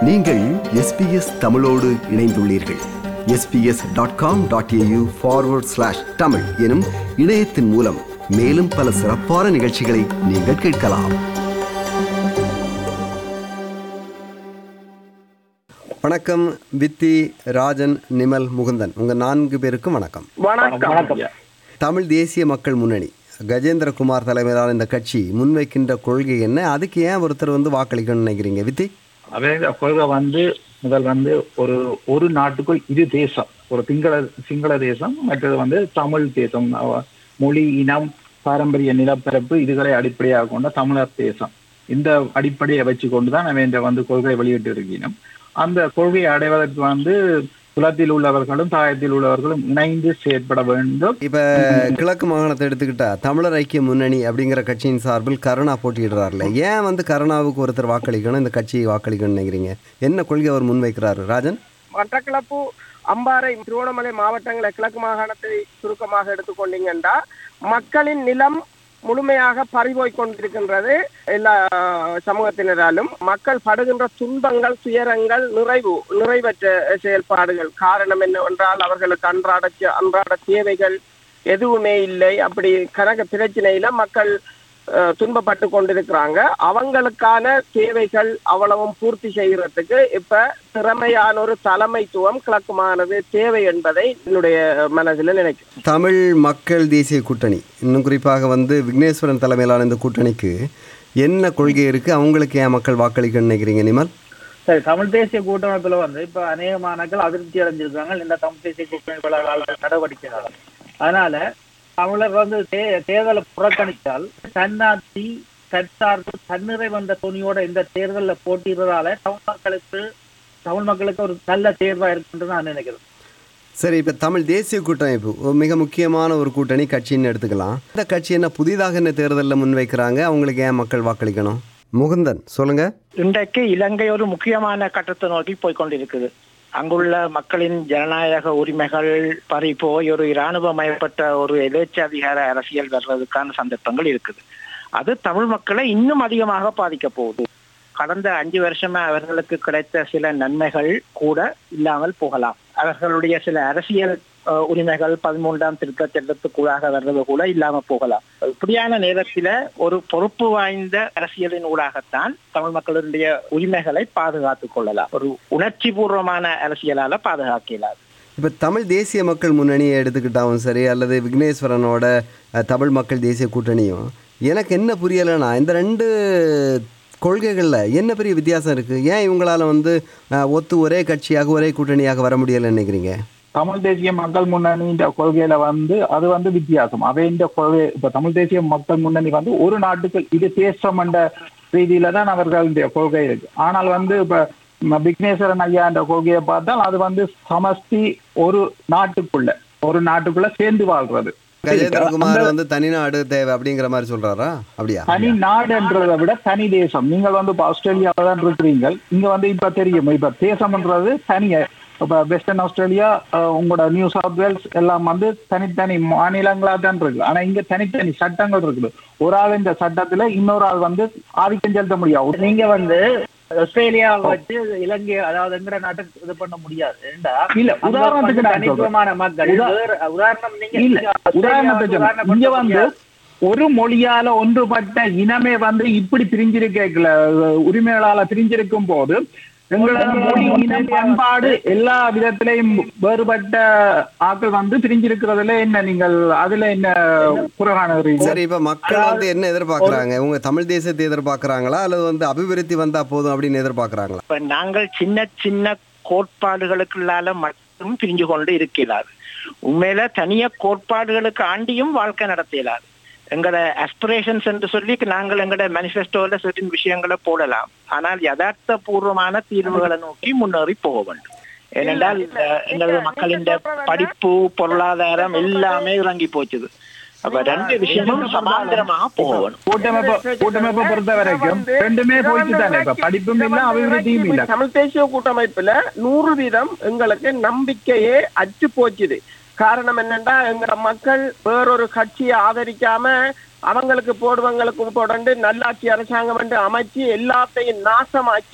நீங்கள் எஸ்பிஎஸ் தமிழோடு இணைந்துள்ளீர்கள் SBS dot com dot AU forward slash Tamil எனும் இணையத்தின் மூலம் மேலும் பல சிறப்பான நிகழ்ச்சிகளை நீங்கள் கேட்கலாம் வணக்கம் வித்தி ராஜன் நிமல் முகுந்தன் உங்க நான்கு பேருக்கும் வணக்கம் வணக்கம் தமிழ் தேசிய மக்கள் முன்னணி கஜேந்திரகுமார் தலைமையிலான இந்த கட்சி முன்வைக்கின்ற கொள்கை என்ன அதுக்கு ஏன் ஒருத்தர் வந்து வாக்களிக்கணும்னு நினைக்கிறீங்க வித்தி அவங்க கொள்கை வந்து முதல் வந்து ஒரு ஒரு நாட்டுக்குள் இரு தேசம் ஒரு சிங்கள சிங்கள தேசம் மற்றது வந்து தமிழ் தேசம் அவ- மொழி இனம் பாரம்பரிய நிலப்பரப்பு இதுகளை அடிப்படையாக கொண்ட தமிழர் தேசம் இந்த அடிப்படையை வச்சு கொண்டுதான் அவன் இந்த வந்து கொள்கையை வெளியிட்டு இருக்கணும் அந்த கொள்கையை அடைவதற்கு வந்து குலத்தில் உள்ளவர்களும் தாயத்தில் உள்ளவர்களும் இணைந்து செயற்பட வேண்டும் இப்ப கிழக்கு மாகாணத்தை எடுத்துக்கிட்டா தமிழர் ஐக்கிய முன்னணி அப்படிங்கிற கட்சியின் சார்பில் கருணா போட்டியிடுறாருல ஏன் வந்து கருணாவுக்கு ஒருத்தர் வாக்களிக்கணும் இந்த கட்சியை வாக்களிக்கணும்னு நினைக்கிறீங்க என்ன கொள்கை அவர் முன்வைக்கிறாரு ராஜன் மட்டக்களப்பு அம்பாறை திருவண்ணாமலை மாவட்டங்களை கிழக்கு மாகாணத்தை சுருக்கமாக எடுத்துக்கொண்டீங்கன்னா மக்களின் நிலம் முழுமையாக பறிபோய் கொண்டிருக்கின்றது எல்லா சமூகத்தினராலும் மக்கள் படுகின்ற துன்பங்கள் துயரங்கள் நிறைவு நிறைவற்ற செயல்பாடுகள் காரணம் என்னவென்றால் அவர்களுக்கு அன்றாட சே- அன்றாட தேவைகள் எதுவுமே இல்லை அப்படி கணக்கு பிரச்சனையில மக்கள் அஹ், துன்பப்பட்டு கொண்டிருக்கிறாங்க அவங்களுக்கான தேவைகள் அவ்வளவும் பூர்த்தி செய்யறதுக்கு இப்ப திறமையான ஒரு தலைமைத்துவம் கிழக்குமானது தேவை என்பதை என்னுடைய மனதில் நினைக்கிறேன் தமிழ் மக்கள் தேசிய கூட்டணி இன்னும் குறிப்பாக வந்து விக்னேஸ்வரன் தலைமையிலான இந்த கூட்டணிக்கு என்ன கொள்கை இருக்கு அவங்களுக்கு ஏன் மக்கள் வாக்களிக்கணும்னு நினைக்கிறீங்க நிமல் சரி தமிழ் தேசிய கூட்டமைப்புல வந்து இப்ப அநேக மாணவர்கள் அதிருப்தி அடைஞ்சிருக்காங்க இந்த தமிழ் தேசிய கூட்டமைப்பாளர்கள் நடவடிக்கையாளர் அதனால தமிழர் வந்து தே- தேர்தலை புறக்கணித்தால் தன்னாட்சி தற்சார்பு தன்னிறைவு என்ற துணியோட இந்த தேர்தலில் போட்டியிடுறதால தமிழ் மக்களுக்கு தமிழ் மக்களுக்கு ஒரு நல்ல தேர்வா இருக்குன்னு நான் நினைக்கிறேன் சரி இப்போ தமிழ் தேசிய கூட்டமைப்பு ஒரு மிக முக்கியமான ஒரு கூட்டணி கட்சின்னு எடுத்துக்கலாம் இந்த கட்சி என்ன புதிதாக என்ன தேர்தலில் முன்வைக்கிறாங்க அவங்களுக்கு ஏன் மக்கள் வாக்களிக்கணும் முகுந்தன் சொல்லுங்க இன்றைக்கு இலங்கை ஒரு முக்கியமான கட்டத்தை நோக்கி போய் கொண்டிருக்குது அங்குள்ள மக்களின் ஜனநாயக உரிமைகள் பறி போய் ஒரு இராணுவமயப்பட்ட ஒரு எதேச்சாதிகார அரசியல் வர்றதுக்கான சந்தர்ப்பங்கள் இருக்குது அது தமிழ் மக்களை இன்னும் அதிகமாக பாதிக்க போகுது கடந்த அஞ்சு வருஷமா அவர்களுக்கு கிடைத்த சில நன்மைகள் கூட இல்லாமல் போகலாம் அவர்களுடைய சில அரசியல் அஹ், உரிமைகள் பதிமூன்றாம் திருத்த சட்டத்துக்குள்ளாக வர்றது கூட இல்லாம போகலாம் இப்படியான நேரத்தில ஒரு பொறுப்பு வாய்ந்த அரசியலின் ஊடாகத்தான் தமிழ் மக்களுடைய உரிமைகளை பாதுகாத்துக் கொள்ளலாம் ஒரு உணர்ச்சி பூர்வமான அரசியலால பாதுகாக்க இயலாது இப்போ தமிழ் தேசிய மக்கள் முன்னணியை எடுத்துக்கிட்டாலும் சரி அல்லது விக்னேஸ்வரனோட அஹ், தமிழ் மக்கள் தேசிய கூட்டணியும் எனக்கு என்ன புரியலைன்னா இந்த ரெண்டு கொள்கைகளில் என்ன பெரிய வித்தியாசம் இருக்குது ஏன் இவங்களால வந்து அஹ், ஒத்து ஒரே கட்சியாக ஒரே கூட்டணியாக வர முடியலைன்னு நினைக்கிறீங்க தமிழ் தேசிய மக்கள் முன்னணின்ற கொள்கையில வந்து அது வந்து வித்தியாசம் அவைன்ற கொள்கை இப்ப தமிழ் தேசிய மக்கள் முன்னணி வந்து ஒரு நாட்டுக்கு இது தேசம் என்ற ரீதியில தான் அவர்களுடைய கொள்கை இருக்கு ஆனால் வந்து இப்ப ம, விக்னேஸ்வரன் ஐயா என்ற கொள்கையை பார்த்தால் அது வந்து சமஷ்டி ஒரு நாட்டுக்குள்ள ஒரு நாட்டுக்குள்ள சேர்ந்து வாழ்றது கஜேந்திரகுமார் அந்த வந்து தனிநாடு தேவை அப்படிங்கிற மாதிரி சொல்றாரா அப்படியா தனி நாடுன்றதை விட தனி தேசம் நீங்கள் வந்து இப்ப ஆஸ்திரேலியாவில தான் இருக்கிறீங்க இங்க வந்து இப்ப தெரியும் இப்ப தேசம்ன்றது தனிய இப்ப வெஸ்டர்ன் ஆஸ்திரேலியா அஹ், உங்களோட நியூ சவுத் வேல்ஸ் எல்லாம் வந்து தனித்தனி மாநிலங்களா தான் இருக்கு ஆனா இங்க தனித்தனி சட்டங்கள் இருக்குது ஒரு ஆள் இந்த சட்டத்துல இன்னொரு ஆள் வந்து ஆதிக்கம் செலுத்த முடியாது நீங்க வந்து ஆஸ்திரேலியாவை வச்சு இலங்கை அதாவது எங்கட நாட்டுக்கு இது பண்ண முடியாது ஏண்டா இல்ல அங்க உதாரணத்துக்கு வந்து நான் சொல்றேன் தனித்துவமான மக்கள் உதா- வேற- உதாரணம் நீங்க இல்ல நீங்க ஆஸ்திரேலியாவை உதாரணத்துக்கு சொன்னேன். உதாரணப்படுத்த இங்க வந்து முடியாது. ஒரு மொழியால ஒன்றுபட்ட இனமே வந்து இப்படி பிரிஞ்சிருக்கல உரிமைகளால பிரிஞ்சிருக்கும் போது எங்களோட மொழி இனம் பண்பாடு எல்லா விதத்திலையும் வேறுபட்ட ஆட்கள் வந்து பிரிஞ்சிருக்கிறதுல என்ன நீங்கள் அதுல என்ன புறகாணுறீங்க சரி இப்ப மக்கள் வந்து என்ன எதிர்பார்க்கறாங்க உங்க தமிழ் தேசத்தை எதிர்பார்க்கறாங்களா அல்லது வந்து அபிவிருத்தி வந்தா போதும் அப்படின்னு எதிர்பார்க்கறாங்களா இப்ப நாங்கள் சின்ன சின்ன கோட்பாடுகளுக்குள்ளால மட்டும் பிரிஞ்சு கொண்டு இருக்கிறார் உண்மையில தனிய கோட்பாடுகளுக்கு ஆண்டியும் வாழ்க்கை நடத்த இயலாது எங்களோட அஸ்பிரேஷன்ஸ் என்று சொல்லி நாங்கள் எங்களோட மேனிஃபெஸ்டோல certain விஷயங்களை போடலாம் ஆனால் யதார்த்த பூர்வமான தீர்வுகளை நோக்கி முன்னேறி போக வேண்டும் ஏனென்றால் அஹ், எங்களது மக்களின் படிப்பு பொருளாதாரம் எல்லாமே இறங்கி போச்சுது அப்ப ரெண்டு விஷயமும் சமாந்திரமாக போகணும் கூட்டமைப்பு கூட்டமைப்பை பொறுத்த வரைக்கும் ரெண்டுமே போயிட்டு தானே இப்ப படிப்பும் இல்ல அபிவிருத்தியும் இல்ல தமிழ் தேசிய கூட்டமைப்புல நூறு வீதம் எங்களுக்கு நம்பிக்கையே அச்சு போச்சுது காரணம் என்னன்னா எங்க மக்கள் வேறொரு கட்சியை ஆதரிக்காம அவங்களுக்கு போடுவங்களுக்கு போடண்டு நல்லாட்சி அரசாங்கம் என்று அமைச்சு எல்லாத்தையும் நாசமாக்கி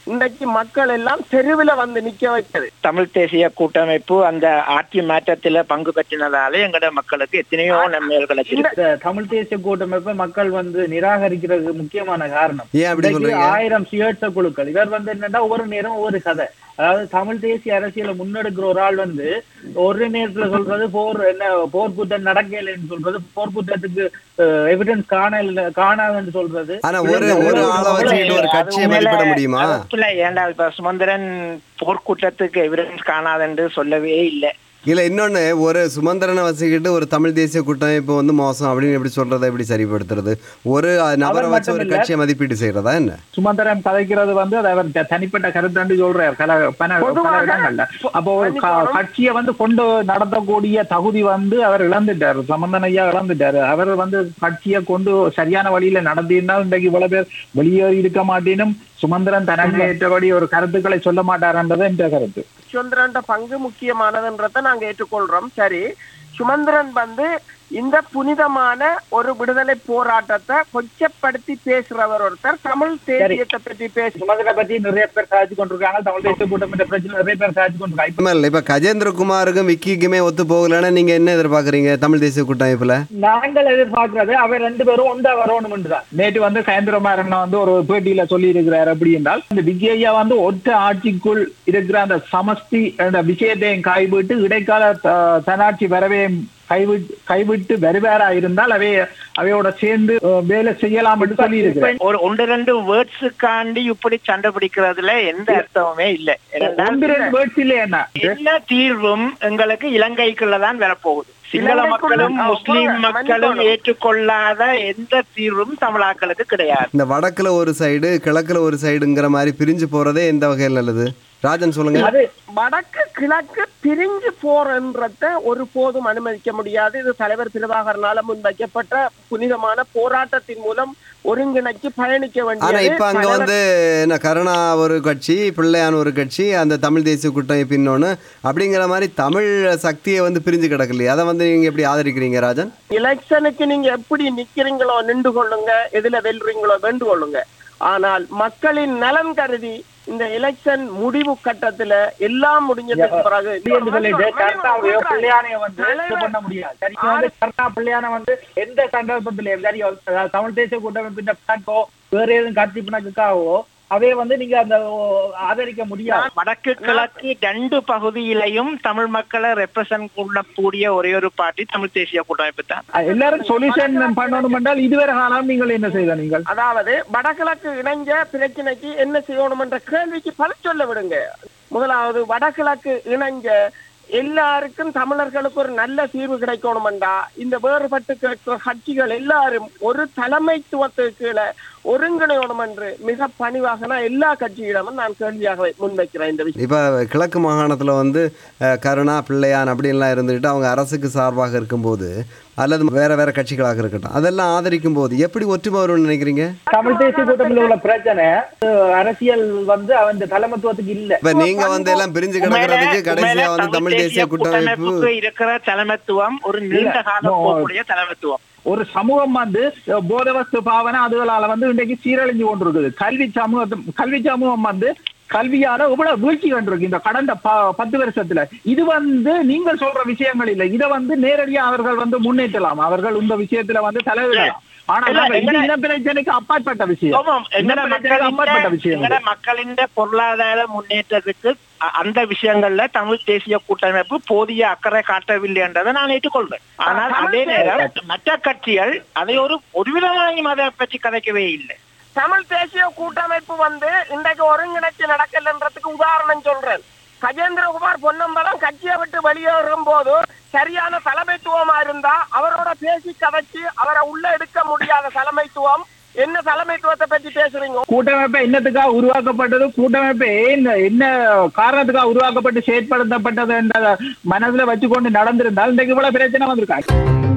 இன்றைக்கு மக்கள் எல்லாம் தெருவில் வந்து நிக்க வைக்கிறது தமிழ் தேசிய கூட்டமைப்பு அந்த ஆட்சி மாற்றத்துல பங்கு பெற்றினதாலே எங்கட மக்களுக்கு எத்தனையோ நன்மைகள் கிடைச்சிருக்கு இந்த தமிழ் தேசிய கூட்டமைப்பை மக்கள் வந்து நிராகரிக்கிறதுக்கு முக்கியமான காரணம் ஏன் அப்படி இன்றைக்கு சொல்றீங்க ஆயிரம் சுயேட்ச குழுக்கள் இவர் வந்து என்னன்னா ஒவ்வொரு நேரம் ஒவ்வொரு கதை அதாவது தமிழ் தேசிய அரசியலை முன்னெடுக்கிற ஒரு ஆள் வந்து ஒரு நேரத்துல சொல்றது போர் என்ன போர் குற்றம் நடக்கலைன்னு சொல்றது போர் குற்றத்துக்கு எவிடன்ஸ் காணல காணாதுன்னு சொல்றது ஆனா ஒரு ஒரு ஆளை வச்சுக்கிட்டு ஒரு கட்சியை மதிப்பிட முடியுமா இல்ல ஏண்டா இப்ப சுமந்திரன் போர்க்குற்றத்துக்கு எவிடன்ஸ் காணாதென்று சொல்லவே இல்லை இல்ல இன்னொன்னு ஒரு சுமந்திரனை வச்சுக்கிட்டு ஒரு தமிழ் தேசிய கூட்டமைப்பு வந்து மோசம் அப்படின்னு எப்படி சொல்றதை எப்படி சரிப்படுத்துறது ஒரு நபரை வச்சு ஒரு மட்டுமில்ல. கட்சியை மதிப்பீடு செய்யறதா என்ன சுமந்திரன் கதைக்கிறது வந்து அது அவர் த- தனிப்பட்ட கருத்தாண்டு சொல்றார் பல பல பல பொதுவாக இடங்கள்ல அப்போ ஒரு க- மன்னிக்கணும். கட்சியை வந்து கொண்டு நடத்தக்கூடிய தகுதி வந்து அவர் இழந்துட்டாரு சம்பந்தன் ஐயா இழந்துட்டாரு அவர் வந்து கட்சியை கொண்டு சரியான வழியில நடத்தினால் இன்றைக்கு இவ்வளவு பேர் வெளியேறி இருக்க மாட்டேனும் சுமந்திரன் தனக்கு ஏற்றபடி ஒரு கருத்துக்களை சொல்ல மாட்டாருன்றது என்ற கருத்து சுமந்திரன் பங்கு முக்கியமானதுன்றதை நாங்க ஏற்றுக்கொள்றோம் சரி சுமந்திரன் வந்து இந்த புனிதமான ஒரு விடுதலை போராட்டத்தை கொச்சப்படுத்தி பேசுறவர் ஒருத்தர் தமிழ் தேசியத்தை பற்றி பேச சுமந்திரனை பத்தி நிறைய பேர் சாதிச்சு கொண்டிருக்காங்க தமிழ் தேசிய கூட்டமைப்பு பிரச்சனை நிறைய பேர் சாதிச்சு கொண்டிருக்காங்க இப்ப இல்ல இப்ப கஜேந்திரகுமாருக்கும் விக்கிக்குமே ஒத்து போகலன்னா நீங்க என்ன எதிர்பார்க்கறீங்க தமிழ் தேசிய கூட்டமைப்புல நாங்கள் எதிர்பார்க்கிறது அவர் ரெண்டு பேரும் ஒன்றா வரணும் தான் நேற்று வந்து கயந்திரமாறன் வந்து ஒரு பேட்டியில சொல்லி இருக்கிறார் அப்படி என்றால் இந்த விஜயா வந்து ஒற்ற ஆட்சிக்குள் இருக்கிற அந்த சமஸ்தி அந்த விஷயத்தையும் கைவிட்டு இடைக்கால த- தன்னாட்சி வரவே கைவிட்டு கைவிட்டு வருவாரா இருந்தால் அவை அவையோட சேர்ந்து அஹ், வேலை செய்யலாம் என்று சொல்லி இருக்கிறார் ஒரு ஒன்று ரெண்டு வேர்ட்ஸுக்காண்டி இப்படி சண்டை பிடிக்கிறதுல எந்த அர்த்தமுமே இல்லை ஏனென்றால் ஒன்று ரெண்டு வேர்ட்ஸ் இல்ல என்ன எல்லா தீர்வும் எங்களுக்கு இலங்கைக்குள்ளதான் வரப்போகுது சிங்கள இலங்கைக்குள்ள- மக்களும் ஆ, முஸ்லிம் போங்க, மக்களும் மன்னிக்கணும். ஏற்றுக்கொள்ளாத எந்த தீர்வும் தமிழாக்களுக்கு கிடையாது இந்த வடக்குல ஒரு சைடு கிழக்குல ஒரு சைடுங்கிற மாதிரி பிரிஞ்சு போறதே எந்த வகையில் நல்லது ராஜன் சொல்லுங்க அது வடக்கு கிழக்கு பிரிஞ்சு போறன்றத ஒருபோதும் அனுமதிக்க முடியாது இது தலைவர் திருவாகரனால முன்வைக்கப்பட்ட புனிதமான போராட்டத்தின் மூலம் ஒருங்கிணைச்சு பயணிக்க ஆனா வேண்டியது இப்ப அங்க தலைவர் வந்து என்ன கருணா ஒரு கட்சி பிள்ளையான் ஒரு கட்சி அந்த தமிழ் தேசிய கூட்டமைப்பு இன்னொன்னு அப்படிங்கிற மாதிரி தமிழ் சக்தியை வந்து பிரிஞ்சு கிடக்கலையே அதை வந்து நீங்க எப்படி ஆதரிக்கிறீங்க ராஜன் எலெக்ஷனுக்கு நீங்க எப்படி நிக்கிறீங்களோ நின்று கொள்ளுங்க எதுல வெல்றீங்களோ வென்று கொள்ளுங்க ஆனால் மக்களின் நலன் கருதி இந்த எலெக்ஷன் முடிவு கட்டத்துல எல்லாம் முடிஞ்சதுக்கு பிறகு என்று சொல்லிட்டு கர்த்தாவையோ பிள்ளையானையோ வந்து இது தலைவர் பண்ண முடியாது சரி இவன் வந்து கர்த்தா பிள்ளையான வந்து எந்த சந்தர்ப்பத்திலையும் சரி அதாவது தமிழ் தேசிய கூட்டமைப்பின் பிணக்கோ வேற எதுவும் கட்சி பிணக்குக்காகவோ அவைய வந்து நீங்க அந்த ஓ, ஆதரிக்க முடியாது வடக்கு கிழக்கு ரெண்டு பகுதியிலையும் தமிழ் மக்களை ரெப்ரசன்ட் பண்ணக்கூடிய ஒரே ஒரு பார்ட்டி தமிழ் தேசிய கூட்டமைப்பு தான் எல்லாரும் சொல்யூஷன் பண்ணணும் என்றால் இதுவரை காலம் நீங்கள் என்ன செய்த நீங்கள் அதாவது வடகிழக்கு இணைஞ்ச பிரச்சனைக்கு என்ன செய்யணும் என்ற கேள்விக்கு பதில் சொல்ல விடுங்க முதலாவது வடகிழக்கு இணைஞ்ச எல்லாருக்கும் தமிழர்களுக்கு ஒரு நல்ல தீர்வு கிடைக்கணுமெண்டா இந்த வேறுபட்டு கேட்கிற கட்சிகள் எல்லாரும் ஒரு தலைமைத்துவத்துக்கு கீழே ஒருங்கிணையணும் என்று மிக பணிவாக நான் எல்லா கட்சியிடமும் நான் கேள்வியாக முன்வைக்கிறேன் இந்த விஷயம் இப்போ கிழக்கு மாகாணத்தில் வந்து அஹ், கருணா பிள்ளையான் அப்படின்லாம் இருந்துக்கிட்டு அவங்க அரசுக்கு சார்பாக இருக்கும்போது அல்லது வேற வேற கட்சிகளாக இருக்கட்டும் அதெல்லாம் ஆதரிக்கும் போது எப்படி ஒற்றுமை வரும்னு நினைக்கிறீங்க தமிழ் தேசிய கூட்டமைப்பில் உள்ள பிரச்சனை அஹ், அரசியல் வந்து அவன் தலைமத்துவத்துக்கு இல்ல இப்ப நீங்க வந்து எல்லாம் பிரிஞ்சு கிடக்கிறதுக்கு கடைசியா வந்து தமிழ் தேசிய கூட்டமைப்பு கூட்டமைப்புக்கு இருக்கிற தலைமைத்துவம் ஒரு நீண்ட கால no. போகக்கூடிய தலைமைத்துவம் ஒரு சமூகம் வந்து அஹ், போதவஸ்து பாவனை அதுகளால வந்து இன்றைக்கு சீரழிஞ்சு கொண்டிருக்குது கல்வி சமூகம் கல்வி சமூகம் வந்து கல்வியால இவ்வளவு வீழ்ச்சி கண்டிருக்கு இந்த கடந்த ப- பத்து வருஷத்துல இது வந்து நீங்கள் சொல்ற விஷயங்கள் இல்லை இதை வந்து நேரடியா அவர்கள் வந்து முன்னேற்றலாம் அவர்கள் இந்த விஷயத்துல வந்து தலையிடலாம் ஆனா இல்ல, நாங்க இது எங்கட- இன பிரச்சனைக்கு அப்பாற்பட்ட விஷயம் ஆமாம், எங்கட இன பிரச்சனைக்கு அப்பாற்பட்ட மக்களின் விஷயம் எங்கட மக்களின் பொருளாதார முன்னேற்றத்துக்கு அ- அந்த விஷயங்கள்ல தமிழ் தேசிய கூட்டமைப்பு போதிய அக்கறை காட்டவில்லை என்றதை நான் ஏற்றுக்கொள்றேன் ஆனால் தமிழ் அதே நேரம் தேசிய- மற்ற கட்சிகள் அதை ஒரு ஒரு விதமாயும் அதை பற்றி கதைக்கவே இல்லை தமிழ் தேசிய கூட்டமைப்பு வந்து இன்றைக்கு ஒருங்கிணைச்சு நடக்கலன்றதுக்கு உதாரணம் சொல்றேன் கஜேந்திரகுமார் பொன்னம்பலம் கட்சியை விட்டு வெளியேறும் போது சரியான தலைமைத்துவமா இருந்தா அவரோட பேசி கதைச்சு அவரை உள்ள எடுக்க முடியாத தலைமைத்துவம் என்ன தலைமைத்துவத்தை பற்றி பேசுறீங்க கூட்டமைப்பு என்னத்துக்காக உருவாக்கப்பட்டது கூட்டமைப்பு என்ன என்ன காரணத்துக்காக உருவாக்கப்பட்டு செயற்படுத்தப்பட்டது என்ற மனதுல வச்சுக்கொண்டு நடந்திருந்தால் இன்றைக்கு இவ்வளவு பிரச்சனை வந்திருக்காங்க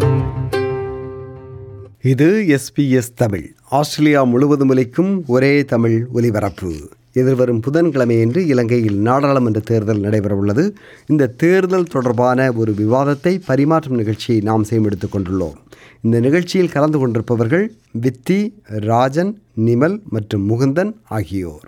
இது எஸ்பிஎஸ் தமிழ் ஆஸ்திரேலியா முழுவதும் ஒலிக்கும் ஒரே தமிழ் ஒலிபரப்பு எதிர்வரும் புதன்கிழமையன்று இலங்கையில் நாடாளுமன்ற தேர்தல் நடைபெறவுள்ளது இந்த தேர்தல் தொடர்பான ஒரு விவாதத்தை பரிமாற்றும் நிகழ்ச்சியை நாம் செய்மெடுத்துக் கொண்டுள்ளோம் இந்த நிகழ்ச்சியில் கலந்து கொண்டிருப்பவர்கள் வித்தி ராஜன் நிமல் மற்றும் முகுந்தன் ஆகியோர்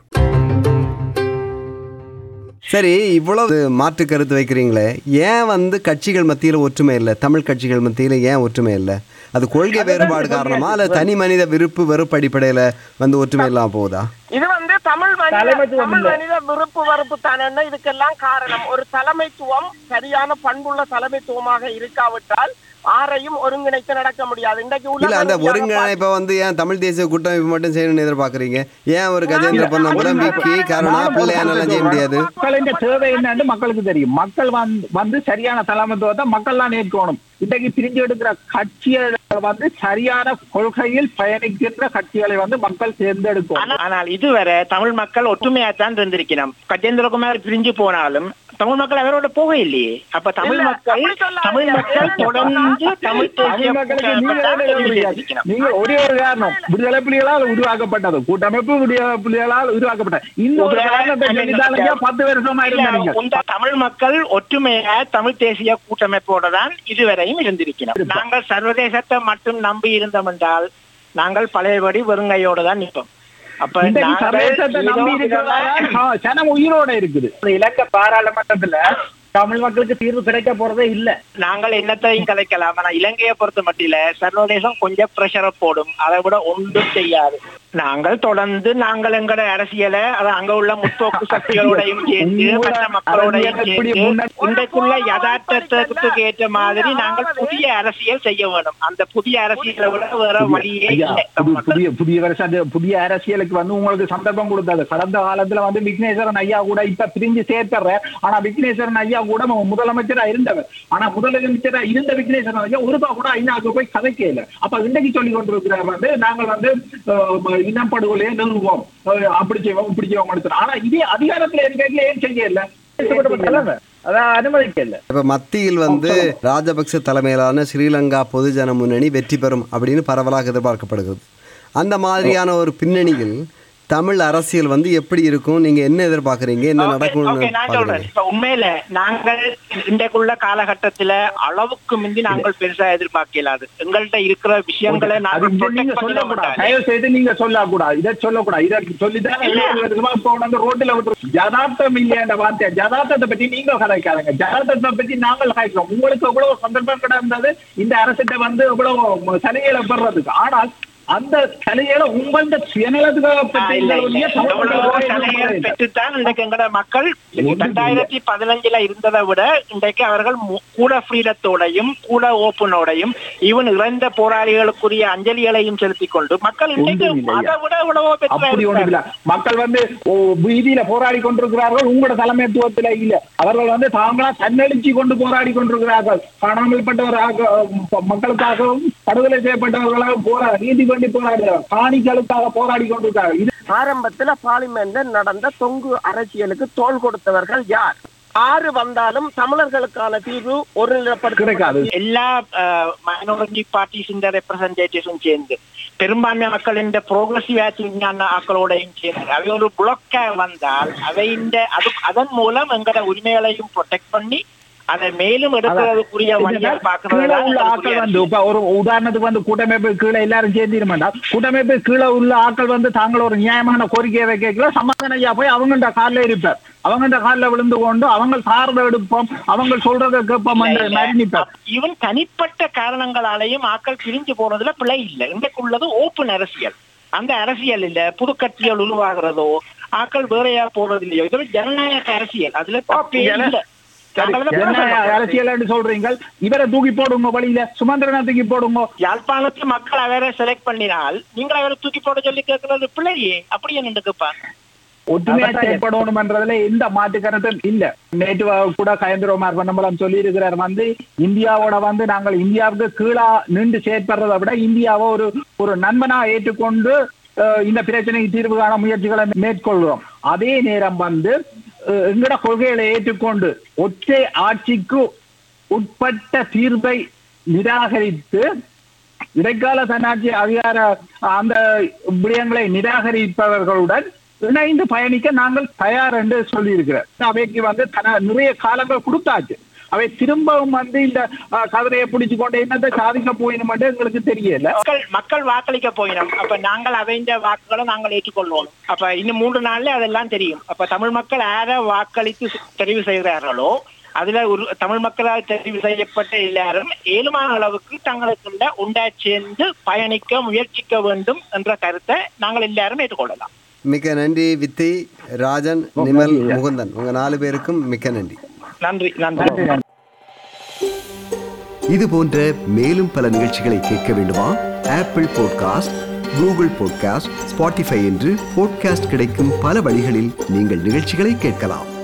சரி இவ்வளவு மாற்று கருத்து வைக்கிறீங்களே ஏன் வந்து கட்சிகள் மத்தியில் ஒற்றுமை இல்லை தமிழ் கட்சிகள் மத்தியில் ஏன் ஒற்றுமை இல்லை அது கொள்கை வேறுபாடு காரணமா அல்ல தனி மனித விருப்பு வெறுப்பு அடிப்படையில் வந்து ஒற்றுமை இல்லாம போகுதா இது வந்து தமிழ் மனித தலைமைத்துவம் தமிழ் இல்லை. மனித விருப்பு வெறுப்பு தானே இதுக்கெல்லாம் காரணம் ஒரு தலைமைத்துவம் சரியான பண்புள்ள தலைமைத்துவமாக இருக்காவிட்டால் ஆரையும் ஒருங்கிணைத்து நடக்க முடியாது இன்றைக்கு உலக இல்ல அந்த ரீதியாக ஒருங்கிணைப்பை வந்து ஏன் தமிழ் தேசிய கூட்டமைப்பு மட்டும் செய்யணும்னு எதிர்பார்க்குறீங்க ஏன் ஒரு கஜேந்திர பொன்னம்பலம் விக்கி கருணா பிள்ளையானெல்லாம் செய்ய முடியாது மக்களின் தேவை என்னன்னு மக்களுக்கு தெரியும் மக்கள் வந்து வந்து சரியான தலைமைத்துவத்தை மக்கள் தான் ஏற்கணும் இன்றைக்கு பிரிஞ்சு எடுக்கிற கட்சிகளை வந்து சரியான கொள்கையில் பயணிக்கின்ற கட்சிகளை வந்து மக்கள் தேர்ந்தெடுக்கும் ஆனா- ஆனால் இதுவரை தமிழ் மக்கள் ஒற்றுமையாத்தான் இருந்திருக்கணும் கஜேந்திரகுமார் பிரிஞ்சு போனாலும் தமிழ் மக்கள் அவரோட போக இல்லையே அப்ப தமிழ் இல்ல, மக்கள் அப்படி சொல்லாதீங்க. தமிழ் மக்கள் தொடர்ந்து தமிழ் தேசிய தமிழ் மக்களுக்கு நீங்க கூட்டமைப்பைத்தான் என்ன சொல்றீங்க? இருக்கணும். நீங்க ஒரே ஒரு காரணம் விடுதலை புலிகளால் உருவாக்கப்பட்டது கூட்டமைப்பு விடுதலை புலிகளால் உருவாக்கப்பட்டது இந்த ஒரு விடுதலை- காரணத்தை சொல்லித்தாலுங்க பத்து வருஷமா இல்ல, இருந்தீங்க உந்த தமிழ் மக்கள் ஒற்றுமையா தமிழ் தேசிய கூட்டமைப்போட தான் இதுவரையும் இருந்திருக்கிறோம் நாங்கள் சர்வதேசத்தை மட்டும் நம்பி இருந்தோம் என்றால் நாங்கள் பழையபடி வெறுங்கையோட தான் நிற்போம் அப்ப இன்றைக்கு நாங்கள் சர்வதேசத்தை ஏதோ நம்பி இருக்கிறதால ஜனம் உயிரோட இருக்குது இந்த இலங்கை பாராளுமன்றத்துல தமிழ் மக்களுக்கு தீர்வு கிடைக்க போறதே இல்ல நாங்கள் என்னத்தையும் கலைக்கலாம் ஆனா இலங்கையை பொறுத்த மட்டில சர்வதேசம் கொஞ்சம் பிரஷரை போடும் அதை விட ஒன்றும் செய்யாது நாங்கள் தொடர்ந்து நாங்கள் எங்கட அரசியலை அது அங்க உள்ள முற்போக்கு சக்திகளோடையும் சேர்ந்து உங்களோட மற்ற மக்களோடையும் அரசியல் எப்படி சேர்ந்து முன்ன- இன்றைக்குள்ள யதார்த்தத்துக்கு ஏற்ற மாதிரி நாங்கள் புதிய அரசியல் செய்ய வேணும் அந்த புதிய அரசியலை விட வேற வழியே ஐயா, இல்லை புது- புதிய புதிய வருஷம் புதிய அரசியலுக்கு வந்து உங்களுக்கு சந்தர்ப்பம் கொடுத்தது கடந்த காலத்துல வந்து விக்னேஸ்வரன் ஐயா கூட இப்ப பிரிஞ்சு சேர்த்துற ஆனா விக்னேஸ்வரன் ஐயா கூட மு- முதலமைச்சரா இருந்தவர் ஆனா முதலமைச்சரா இருந்த விக்னேஸ்வரன் ஐயா ஒரு ரூபா கூட ஐநாவுக்கு போய் கதைக்கல அப்ப இன்றைக்கு சொல்லி கொண்டிருக்கிறார் வந்து நாங்கள் வந்து அஹ், இனப்படுகொலையை நிறுவோம் அஹ், அப்படி செய்வோம் இப்படி செய்வோம் எடுத்துறோம். ஆனா இதே அதிகாரத்துல இருக்கையில ஏன் செய்யல தலைமை அதான் அனுமதிக்கல இப்ப மத்தியில் வந்து ராஜபக்ச தலைமையிலான ஸ்ரீலங்கா பொதுஜன முன்னணி வெற்றி பெறும் அப்படின்னு பரவலாக எதிர்பார்க்கப்படுகிறது அந்த மாதிரியான ஒரு பின்னணியில் தமிழ் அரசியல் வந்து எப்படி இருக்கும் நீங்க என்ன எதிர்பார்க்கறீங்க என்ன Okay, நடக்கும்னு okay, நான் சொல்றேன் பாக்குறீங்க இப்ப உண்மையில நாங்கள் இன்றைக்குள்ள காலகட்டத்துல அளவுக்கு மிந்தி நாங்கள் பெருசா எதிர்பார்க்கலாது எங்கள்கிட்ட இருக்கிற விஷயங்களை அது நாங்கள் இதை protect நீங்க பண்ண சொல்லக்கூடாது மாட்டாங்க. தயவு செய்து நீங்க சொல்லக்கூடாது இதை சொல்லக்கூடாது இதை சொல்லிதான் இல்ல. இப்போ வந்து ரோட்ல விட்டு ஜதார்த்தம் இல்லையா வார்த்தை ஜதார்த்தத்தை பத்தி நீங்க கதைக்காதங்க ஜதார்த்தத்தை பத்தி நாங்கள் கதைக்கிறோம் உங்களுக்கு எவ்வளவு சந்தர்ப்பம் கிடந்தது இந்த அரசிட்ட வந்து எவ்வளவு சலுகைகளை பெறதுக்கு ஆனால் அந்த சலுகைகளை உங்கள்ட்ட சுயநலத்துக்காக ஆ, இல்ல, இல்ல. எவ்வளவோ சலுகைகள் பெற்று பெற்றுத்தான் இன்றைக்கு எங்கட மக்கள் ஒன்றும் ரெண்டாயிரத்தி பதினஞ்சுல இருந்ததை விட இன்றைக்கு அவர்கள் மு- கூட ஃப்ரீடத்தோடையும் கூட ஓப்பனோடையும் ஈவன் இறந்த போராளிகளுக்குரிய அஞ்சலிகளையும் செலுத்திக் கொண்டு மக்கள் இன்றைக்கு ஒன்றும் இல்லையா. அதை விட எவ்வளவோ பெற்ற அப்படி ஒண்ணு இல்ல மக்கள் வந்து ஓ, வீதியில போராடி கொண்டிருக்கிறார்கள் உங்களோட தலைமைத்துவத்துல இல்ல அவர்கள் வந்து தாங்களா தன்னெழுச்சி கொண்டு போராடி கொண்டிருக்கிறார்கள் காணாமல் பட்டவராக மக்களுக்காகவும் படுகொலை செய்யப்பட்டவர்களாக போரா நீதி வேண்டி போராடுகிறார் காணிகளுக்காக போராடி கொண்டிருக்கிறார்கள் இது ஆரம்பத்துல பார்லிமெண்ட்ல நடந்த தொங்கு அரசியலுக்கு தோள் கொடுத்தவர்கள் யார் ஆறு வந்தாலும் தமிழர்களுக்கான தீர்வு ஒரு கிடைக்காது எல்லா மைனாரிட்டி பார்ட்டிஸ் இந்த ரெப்ரசன்டேட்டிவ்ஸும் சேர்ந்து பெரும்பான்மை மக்கள் இந்த ப்ரோக்ரஸிவ் விஞ்ஞான ஆக்களோடையும் சேர்ந்து அவை ஒரு புளொக்க வந்தால் அவை இந்த அது அதன் மூலம் எங்கட உரிமைகளையும் ப்ரொடெக்ட் பண்ணி அதை மேலும் எடுக்கிறதுக்குரிய வழியை கீழே உள்ள ஆட்கள் வந்து இப்ப ஒரு உதாரணத்துக்கு வந்து கூட்டமைப்பு கீழே எல்லாரும் சேர்ந்திருமாண்டா கூட்டமைப்பு கீழே உள்ள ஆட்கள் வந்து தாங்கள் ஒரு நியாயமான கோரிக்கையை வைக்கல சமாதான ஐயா போய் அவங்கள்ட்ட காலில் இருப்பார் அவங்கள்ட்ட காலில் விழுந்து கொண்டு அவங்க சார்பை எடுப்போம் அவங்க சொல்றதை கேட்போம் மாதிரி நிற்பார் ஈவன் தனிப்பட்ட காரணங்களாலேயும் ஆக்கள் பிரிஞ்சு போறதுல பிழை இல்லை இன்றைக்கு உள்ளது ஓப்பன் அரசியல் அந்த அரசியல் இல்ல புது கட்சிகள் உருவாகிறதோ ஆக்கள் வேறையா போறது இல்லையோ இது ஒரு ஜனநாயக அரசியல் அதுல தப்பே ஜன- இல்லை நாங்கள் அதை என்ன பேசலாம். அரசியல் சொல்றீங்க இவரை தூக்கி போடுங்க வழியில சுமந்திரனை தூக்கி போடுங்க யாழ்ப்பாணத்து மக்கள் அவரை செலக்ட் பண்ணினால் நீங்கள் அவரை தூக்கி போட சொல்லி கேட்கறது பிள்ளையே அப்படி என்ன கேட்பாங்க ஒற்றுமையா செயல்படணும்ன்றதுல எந்த மாற்று கருத்தும் இல்ல நேற்று கூட கயந்திரகுமார் பொன்னம்பலம் சொல்லி இருக்கிறார் வந்து இந்தியாவோட வந்து நாங்கள் இந்தியாவுக்கு கீழா நின்று செயற்படுறதை விட இந்தியாவை ஒரு ஒரு நண்பனா ஏற்றுக்கொண்டு அஹ், இந்த பிரச்சனைக்கு தீர்வு காண முயற்சிகளை மேற்கொள்கிறோம் அதே நேரம் வந்து அஹ், எங்கட கொள்கைகளை ஏற்றுக்கொண்டு ஒற்றை ஆட்சிக்கு உட்பட்ட தீர்வை நிராகரித்து இடைக்கால தன்னாட்சி அதிகார அந்த விடயங்களை நிராகரிப்பவர்களுடன் இணைந்து பயணிக்க நாங்கள் தயார் என்று சொல்லி இருக்கிறோம் அவைக்கு வந்து தன நிறைய காலங்கள் கொடுத்தாச்சு அவை திரும்பவும் வந்து இந்த அஹ், கதிரையை பிடிச்சு கொண்டு என்னத்தை சாதிக்க போயினும் எங்களுக்கு தெரியல மக்கள் மக்கள் வாக்களிக்க போயினோம் அப்ப நாங்கள் அவைந்த வாக்குகளை நாங்கள் ஏற்றுக்கொள்வோம் அப்ப இன்னும் மூன்று நாள்ல அதெல்லாம் தெரியும் அப்ப தமிழ் மக்கள் யார வாக்களித்து தெரிவு செய்கிறார்களோ அதுல ஒரு தமிழ் மக்களால் தெரிவு செய்யப்பட்ட எல்லாரும் ஏழுமான அளவுக்கு தங்களுக்குள்ள உண்டா சேர்ந்து பயணிக்க முயற்சிக்க வேண்டும் என்ற கருத்தை நாங்கள் எல்லாரும் ஏற்றுக்கொள்ளலாம் மிக்க நன்றி வித்தி ராஜன் நிமல் முகுந்தன் உங்க நாலு பேருக்கும் மிக்க நன்றி நன்றி நன்றி இது போன்ற மேலும் பல நிகழ்ச்சிகளை கேட்க வேண்டுமா Apple podcast Google podcast Spotify என்று பாட்காஸ்ட் கிடைக்கும் பல வழிகளில் நீங்கள் நிகழ்ச்சிகளை கேட்கலாம்